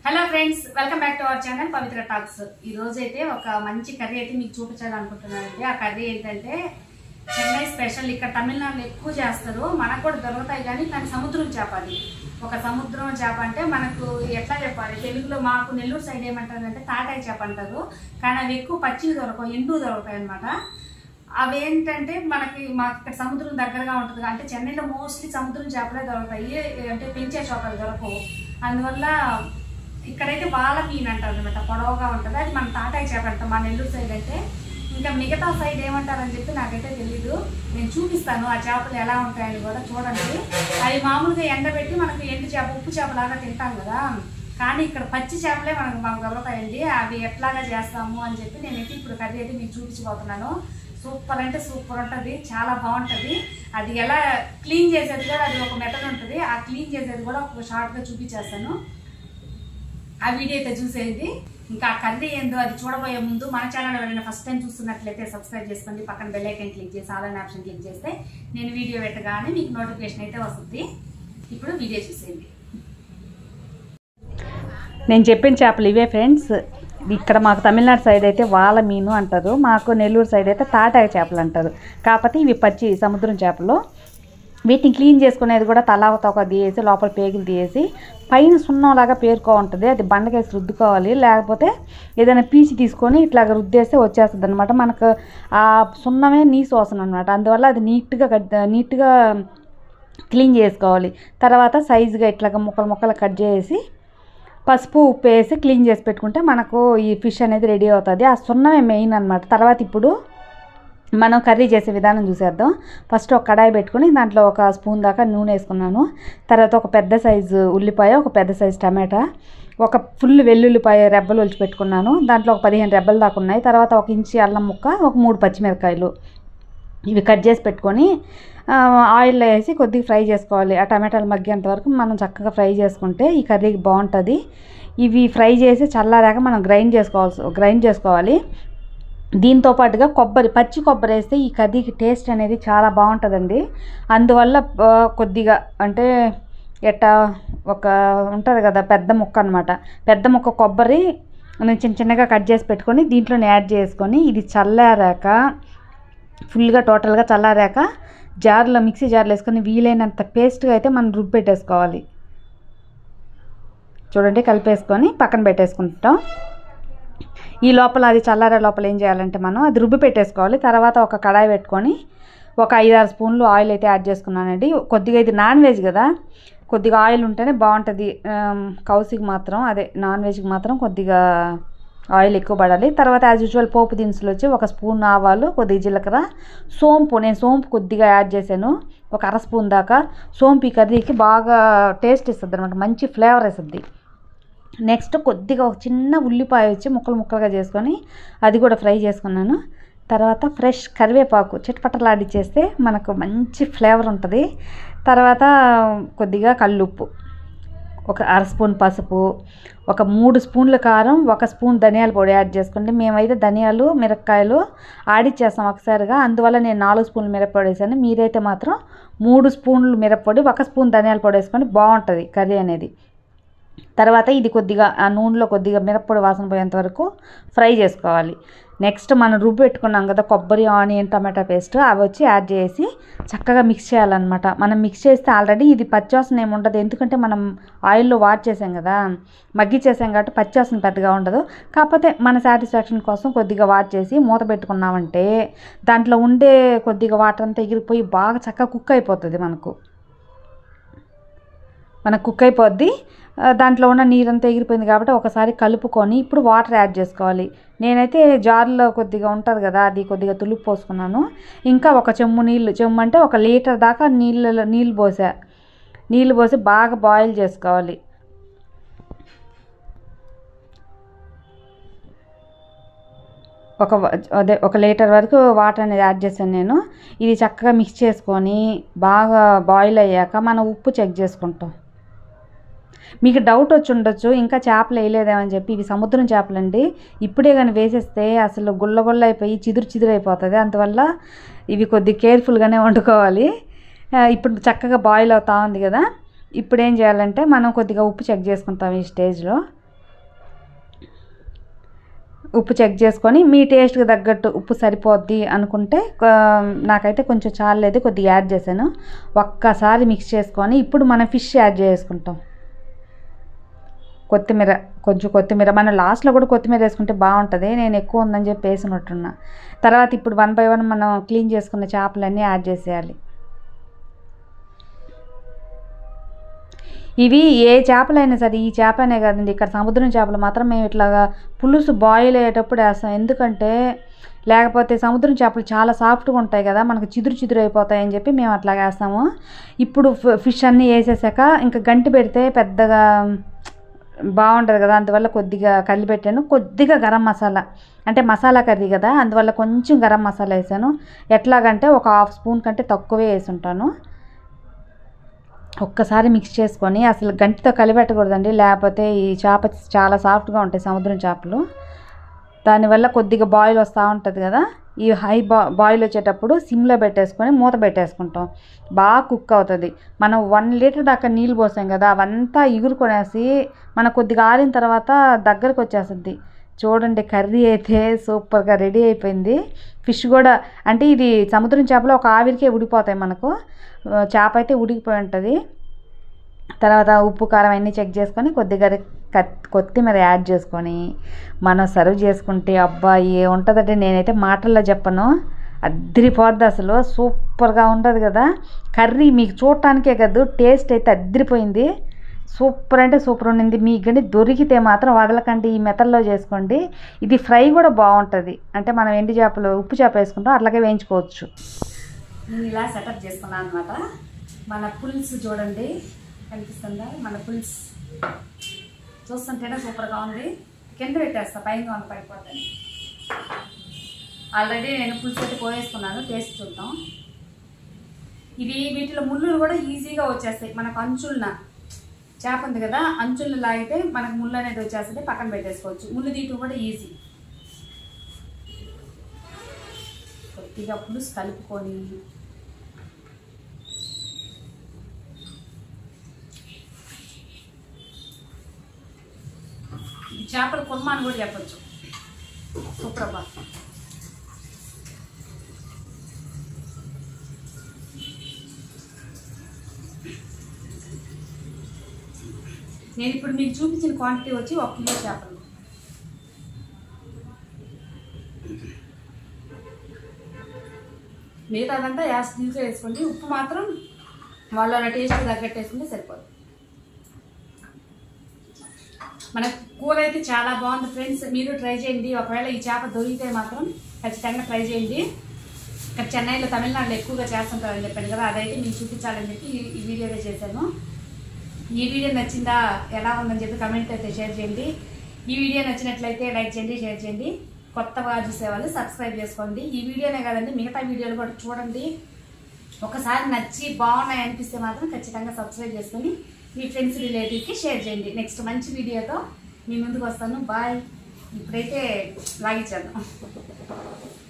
hello friends welcome back to our channel Pavitra talks ఈ రోజు అయితే ఒక మంచి కర్రీ అయితే మీకు చూపించాలనుకుంటున్నానండి ఆ కర్రీ ఏంటంటే చెన్నై స్పెషల్ ఇక్కడ తమిళనాడులో ఎక్కువ చేస్తారు మనకు కూడా దొరుకుతాయి కానీ కానీ సముద్రం చేప అది ఒక సముద్రం చేప అంటే మనకు ఎట్లా చెప్పాలి తెలుగులో మాకు నెల్లూరు సైడ్ ఏమంటారంటే తాటాయి చేప అంటారు కానీ అవి ఎక్కువ పచ్చివి దొరకవు ఎండు దొరుకుతాయి అనమాట అవి ఏంటంటే మనకి మాకు ఇక్కడ సముద్రం దగ్గరగా ఉంటుంది అంటే చెన్నైలో మోస్ట్లీ సముద్రం చేపలే దొరుకుతాయి అంటే పెంచే చేపలు దొరకవు అందువల్ల ఇక్కడైతే బాల మీన్ అంటారు అనమాట పొడవుగా ఉంటుంది అది మన తాటాయి చేప అంటాం మా నెల్లూరు సైడ్ అయితే ఇంకా మిగతా సైడ్ ఏమంటారని చెప్పి నాకైతే తెలీదు నేను చూపిస్తాను ఆ చేపలు ఎలా ఉంటాయని కూడా చూడండి అవి మామూలుగా ఎండబెట్టి మనకు ఎండు చేప ఉప్పు చేపలాగా తింటాం కదా కానీ ఇక్కడ పచ్చి చేపలే మనకు మాకు దొరుకుతాయండి అవి ఎట్లాగా చేస్తాము అని చెప్పి నేనైతే ఇప్పుడు కర్రీ అయితే మీకు చూపించబోతున్నాను సూపర్ అంటే సూపర్ ఉంటుంది చాలా బాగుంటుంది అది ఎలా క్లీన్ చేసేది కూడా అది ఒక మెథడ్ ఉంటుంది ఆ క్లీన్ చేసేది కూడా ఒక షార్ట్గా చూపించేస్తాను ఆ వీడియో అయితే చూసేది ఇంకా ఆ కర్రీ ఏందో అది చూడబోయే ముందు మన ఛానల్ ఎవరైనా ఫస్ట్ టైం చూస్తున్నట్లయితే సబ్స్క్రైబ్ చేసుకోండి పక్కన బెల్ ఐకన్ క్లిక్ చేసి ఆల్ అనే ఆప్షన్ క్లిక్ చేస్తే నేను వీడియో పెట్టగానే మీకు నోటిఫికేషన్ అయితే వస్తుంది ఇప్పుడు వీడియో చూసేయండి నేను చెప్పిన చేపలు ఇవే ఫ్రెండ్స్ ఇక్కడ మాకు తమిళనాడు సైడ్ అయితే వాల మీను అంటారు మాకు నెల్లూరు సైడ్ అయితే తాటాక చేపలు అంటారు కాకపోతే ఇవి పచ్చి సముద్రం చేపలు వీటిని క్లీన్ చేసుకునేది కూడా తలా ఒక తీసేసి లోపల పేగులు తీసేసి పైన సున్నంలాగా పేరుకో ఉంటుంది అది బండకేసి రుద్దుకోవాలి లేకపోతే ఏదైనా పీచి తీసుకొని ఇట్లాగ రుద్దేస్తే వచ్చేస్తుంది అనమాట మనకు ఆ సున్నమే నీసు వాసన అనమాట అందువల్ల అది నీట్గా కట్ నీట్గా క్లీన్ చేసుకోవాలి తర్వాత సైజుగా ఇట్లాగ ముక్కలు ముక్కలు కట్ చేసి పసుపు ఉప్పు వేసి క్లీన్ చేసి పెట్టుకుంటే మనకు ఈ ఫిష్ అనేది రెడీ అవుతుంది ఆ సున్నమే మెయిన్ అనమాట తర్వాత ఇప్పుడు మనం కర్రీ చేసే విధానం చూసేద్దాం ఫస్ట్ ఒక కడాయి పెట్టుకుని దాంట్లో ఒక స్పూన్ దాకా నూనె వేసుకున్నాను తర్వాత ఒక పెద్ద సైజు ఉల్లిపాయ ఒక పెద్ద సైజు టమాటా ఒక ఫుల్ వెల్లుల్లిపాయ రెబ్బలు ఒలిచి పెట్టుకున్నాను దాంట్లో ఒక పదిహేను రెబ్బలు దాకా ఉన్నాయి తర్వాత ఒక ఇంచి అల్లం ముక్క ఒక మూడు పచ్చిమిరకాయలు ఇవి కట్ చేసి పెట్టుకొని ఆ, ఆయిల్లో వేసి కొద్దిగా ఫ్రై చేసుకోవాలి ఆ టమాటాలు మగ్గేంత వరకు మనం చక్కగా ఫ్రై చేసుకుంటే ఈ కర్రీకి బాగుంటుంది ఇవి ఫ్రై చేసి చల్లారాక మనం గ్రైండ్ చేసుకోవాల్సి గ్రైండ్ చేసుకోవాలి దీంతో పాటుగా కొబ్బరి పచ్చి కొబ్బరి వేస్తే ఈ కర్రీకి టేస్ట్ అనేది చాలా బాగుంటుందండి అందువల్ల ఆ, కొద్దిగా అంటే ఎట్టా ఒక ఉంటుంది కదా పెద్ద ముక్క అనమాట పెద్ద ముక్క కొబ్బరి నేను చిన్న చిన్నగా కట్ చేసి పెట్టుకొని దీంట్లోనే యాడ్ చేసుకొని ఇది చల్లారాక ఫుల్గా టోటల్గా చల్లారాక జార్లో మిక్సీ జార్లో వేసుకొని వీలైనంత పేస్ట్గా అయితే మనం రుబ్బి పెట్టేసుకోవాలి చూడండి కలిపేసుకొని పక్కన పెట్టేసుకుంటాం ఈ లోపల అది చల్లారే లోపల ఏం చేయాలంటే మనం అది రుబ్బి పెట్టేసుకోవాలి తర్వాత ఒక కడాయి పెట్టుకొని ఒక ఐదారు స్పూన్లు ఆయిల్ అయితే యాడ్ చేసుకున్నానండి కొద్దిగా ఇది నాన్ వెజ్ కదా కొద్దిగా ఆయిల్ ఉంటేనే బాగుంటుంది ఆమ్, కౌసికి మాత్రం అదే నాన్ వెజ్కి మాత్రం కొద్దిగా ఆయిల్ ఎక్కువ పడాలి తర్వాత యాజ్ యూజువల్ పోపు దినుసులు వచ్చి ఒక స్పూన్ ఆవాలు కొద్దిగా జీలకర్ర సోంపు నేను సోంపు కొద్దిగా యాడ్ చేశాను ఒక అర స్పూన్ దాకా సోంపు ఈ కర్రీకి బాగా టేస్ట్ ఇస్తుంది అనమాట మంచి ఫ్లేవర్ ఇస్తుంది నెక్స్ట్ కొద్దిగా ఒక చిన్న ఉల్లిపాయ వచ్చి ముక్కలు ముక్కలుగా చేసుకొని అది కూడా ఫ్రై చేసుకున్నాను తర్వాత ఫ్రెష్ కరివేపాకు చిటపటలాడిచ్చేస్తే మనకు మంచి ఫ్లేవర్ ఉంటుంది తర్వాత కొద్దిగా కల్లుప్పు ఒక అర స్పూన్ పసుపు ఒక మూడు స్పూన్ల కారం ఒక స్పూన్ ధనియాల పొడి యాడ్ చేసుకోండి మేమైతే ధనియాలు మిరపకాయలు ఆడిచ్చేస్తాం ఒకసారిగా అందువల్ల నేను నాలుగు స్పూన్లు మిరప్పొడి వేసాను మీరైతే మాత్రం మూడు స్పూన్లు మిరప్పొడి ఒక స్పూన్ ధనియాల పొడి వేసుకొని బాగుంటుంది కర్రీ అనేది తర్వాత ఇది కొద్దిగా ఆ నూనెలో కొద్దిగా మిరప్పొడి వాసన పోయేంత వరకు ఫ్రై చేసుకోవాలి నెక్స్ట్ మనం రుబ్బు పెట్టుకున్నాం కదా కొబ్బరి ఆనియన్ టమాటా పేస్ట్ అవి వచ్చి యాడ్ చేసి చక్కగా మిక్స్ చేయాలన్నమాట మనం మిక్స్ చేస్తే ఆల్రెడీ ఇది పచ్చివాసన ఏమి ఉండదు ఎందుకంటే మనం ఆయిల్లో వాట్ చేసాం కదా మగ్గి చేసాం కాబట్టి పచ్చివాసన పెద్దగా ఉండదు కాకపోతే మన సాటిస్ఫాక్షన్ కోసం కొద్దిగా వాట్ చేసి మూత పెట్టుకున్నామంటే దాంట్లో ఉండే కొద్దిగా వాటర్ అంతా ఎగిరిపోయి బాగా చక్కగా కుక్ అయిపోతుంది మనకు మనకు కుక్ అయిపోద్ది ఆ, దాంట్లో ఉన్న నీరంతా ఎగిరిపోయింది కాబట్టి ఒకసారి కలుపుకొని ఇప్పుడు వాటర్ యాడ్ చేసుకోవాలి నేనైతే జార్లో కొద్దిగా ఉంటుంది కదా అది కొద్దిగా తులుపు పోసుకున్నాను ఇంకా ఒక చెమ్ము నీళ్ళు చెమ్ము అంటే ఒక లీటర్ దాకా నీళ్ళు నీళ్ళు పోసా నీళ్ళు పోసి బాగా బాయిల్ చేసుకోవాలి ఒక వ- అదే ఒక లీటర్ వరకు వాటర్ అనేది యాడ్ చేశాను నేను ఇది చక్కగా మిక్స్ చేసుకొని బాగా బాయిల్ అయ్యాక మనం ఉప్పు చెక్ చేసుకుంటాం మీకు డౌట్ వచ్చి ఉండొచ్చు ఇంకా చేపలు వేయలేదేమని చెప్పి ఇవి సముద్రం చేపలండి ఇప్పుడే కానీ వేసేస్తే అసలు గుల్ల గుల్ల అయిపోయి చిదురు చిదురు అయిపోతుంది అందువల్ల ఇవి కొద్ది కేర్ఫుల్గానే వండుకోవాలి ఆ, ఇప్పుడు చక్కగా బాయిల్ అవుతా ఉంది కదా ఇప్పుడు ఏం చేయాలంటే మనం కొద్దిగా ఉప్పు చెక్ చేసుకుంటాం ఈ స్టేజ్లో ఉప్పు చెక్ చేసుకొని మీ టేస్ట్కి తగ్గట్టు ఉప్పు సరిపోద్ది అనుకుంటే కొ- నాకైతే కొంచెం చాలేదు కొద్దిగా యాడ్ చేశాను ఒక్కసారి మిక్స్ చేసుకొని ఇప్పుడు మనం ఫిష్ యాడ్ చేసుకుంటాం కొత్తిమీర కొంచెం కొత్తిమీర మనం లాస్ట్లో కూడా కొత్తిమీర వేసుకుంటే బాగుంటుంది నేను ఎక్కువ ఉందని చెప్పి వేసినట్టున్నా తర్వాత ఇప్పుడు వన్ బై వన్ మనం క్లీన్ చేసుకున్న చేపలన్నీ యాడ్ చేసేయాలి ఇవి ఏ చేపలైనా సరే ఈ చేపనే కదండి ఇక్కడ సముద్రం చేపలు మాత్రం మేము ఇట్లాగా పులుసు బాయిల్ అయ్యేటప్పుడు వేస్తాం ఎందుకంటే లేకపోతే సముద్రం చేపలు చాలా సాఫ్ట్గా ఉంటాయి కదా మనకు చిదురు చిదురు అయిపోతాయి అని చెప్పి మేము అట్లా వేస్తాము ఇప్పుడు ఫి- ఫిష్ అన్నీ వేసేసాక ఇంకా గంటి పెడితే పెద్దగా బాగుంటుంది కదా అందువల్ల కొద్దిగా కలిపి పెట్టాను కొద్దిగా గరం మసాలా అంటే మసాలా కర్రీ కదా అందువల్ల కొంచెం గరం మసాలా వేసాను ఎట్లాగంటే ఒక హాఫ్ స్పూన్ కంటే తక్కువే వేసి ఉంటాను ఒక్కసారి మిక్స్ చేసుకొని అసలు గంటితో కలిపెట్టకూడదండి లేకపోతే ఈ చేప చాలా సాఫ్ట్గా ఉంటాయి సముద్రం చేపలు దానివల్ల కొద్దిగా బాయిల్ వస్తూ ఉంటుంది కదా ఈ హై బా బాయిల్ వచ్చేటప్పుడు సిమ్లో పెట్టేసుకొని మూత పెట్టేసుకుంటాం బాగా కుక్ అవుతుంది మనం వన్ లీటర్ దాకా నీళ్ళు పోసాం కదా అవంతా ఎగురుకొనేసి మన కొద్దిగా ఆరిన తర్వాత దగ్గరకు వచ్చేస్తుంది చూడండి కర్రీ అయితే సూపర్గా రెడీ అయిపోయింది ఫిష్ కూడా అంటే ఇది సముద్రం చేపలు ఒక ఆవిరికే ఉడిపోతాయి మనకు ఆ, చేప అయితే ఉడికిపోయి ఉంటుంది తర్వాత ఉప్పు కారం అన్నీ చెక్ చేసుకొని కొద్దిగా కత్- కొత్తిమీర యాడ్ చేసుకొని మనం సర్వ్ చేసుకుంటే అబ్బా ఏ ఉంటుందంటే నేనైతే మాటల్లో చెప్పను అద్దరిపోద్ది అసలు సూపర్గా ఉంటుంది కదా కర్రీ మీకు చూడటానికే కాదు టేస్ట్ అయితే అద్దరిపోయింది సూపర్ అంటే సూపర్ ఉండింది మీకు కానీ దొరికితే మాత్రం వదలకండి ఈ మెథడ్లో చేసుకోండి ఇది ఫ్రై కూడా బాగుంటుంది అంటే మనం ఎండి చేపలు ఉప్పు చేప వేసుకుంటాం అట్లాగే వేయించుకోవచ్చు నేను ఇలా సెటప్ చేసుకున్నాను అనమాట మన పులుసు చూడండి కనిపిస్తుందా మన పులుసు చూస్తుంటేనే సూపర్గా ఉంది కింద పెట్టేస్తా పైన వంద పడిపోతాయి ఆల్రెడీ నేను పులుసు అయితే పోయేసుకున్నాను టేస్ట్ చూద్దాం ఇవి వీటిలో ముళ్ళు కూడా ఈజీగా వచ్చేస్తాయి మనకు అంచులన చేప ఉంది కదా అంచులను లాగితే మనకు ముళ్ళు అనేది వచ్చేస్తుంది పక్కన పెట్టేసుకోవచ్చు ముళ్ళు తీయటం కూడా ఈజీ కొద్దిగా పులుసు కలుపుకొని ఈ చేపల కుర్మా అని కూడా చెప్పొచ్చు సూపర్ అబ్బా నేను ఇప్పుడు మీకు చూపించిన క్వాంటిటీ వచ్చి ఒక కిలో చేపలు మిగతాదంతా యాస్ దీంట్లో వేసుకోండి ఉప్పు మాత్రం వాళ్ళ టేస్ట్ తగ్గట్టు వేసుకుంటే సరిపోదు మన కూర అయితే చాలా బాగుంది ఫ్రెండ్స్ మీరు ట్రై చేయండి ఒకవేళ ఈ చేప దొరికితే మాత్రం ఖచ్చితంగా ట్రై చేయండి ఇక్కడ చెన్నైలో తమిళనాడులో ఎక్కువగా చేస్తుంటారని చెప్పాను కదా అదైతే మీకు చూపించాలని చెప్పి ఈ- ఈ వీడియోలో చేశాను ఈ వీడియో నచ్చిందా ఎలా ఉందని చెప్పి కమెంట్ అయితే షేర్ చేయండి ఈ వీడియో నచ్చినట్లయితే లైక్ చేయండి షేర్ చేయండి కొత్తగా చూసేవాళ్ళు సబ్స్క్రైబ్ చేసుకోండి ఈ వీడియోనే కదండి మిగతా వీడియోలు కూడా చూడండి ఒకసారి నచ్చి బాగున్నాయి అనిపిస్తే మాత్రం ఖచ్చితంగా సబ్స్క్రైబ్ చేసుకొని మీ ఫ్రెండ్స్ రిలేటివ్కి షేర్ చేయండి నెక్స్ట్ మంచి వీడియోతో మీ ముందుకు వస్తాను బాయ్ ఇప్పుడైతే లాగించాను